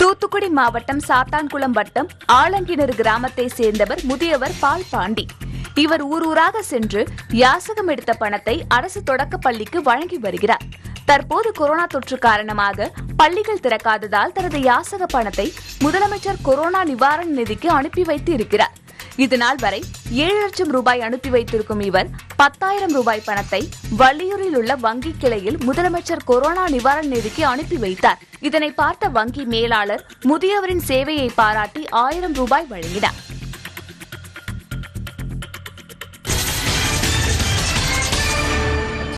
தூத்துக்குடி மாவட்டம் சாத்தான்குளம் வட்டம் ஆலங்கிணறு கிராமத்தை சேர்ந்தவர் முதியவர் பால் பாண்டி இவர் ஊர் ஊராக சென்று யாசகம் எடுத்த பணத்தை அரசு தொடக்க பள்ளிக்கு வழங்கி வருகிறார் தற்போது கொரோனா தொற்று காரணமாக பள்ளிகள் திறக்காததால் தனது யாசக பணத்தை முதலமைச்சர் கொரோனா நிவாரண நிதிக்கு அனுப்பி வைத்து இருக்கிறார் இதுநாள் வரை ஏழு லட்சம் ரூபாய் அனுப்பி வைத்திருக்கும் இவர் பத்தாயிரம் ரூபாய் பணத்தை வள்ளியூரில் உள்ள வங்கி கிளையில் முதலமைச்சர் கொரோனா நிவாரண நிதிக்கு அனுப்பி வைத்தார் இதனை பார்த்த வங்கி மேலாளர் முதியவரின் சேவையை பாராட்டி ஆயிரம் ரூபாய் வழங்கினார்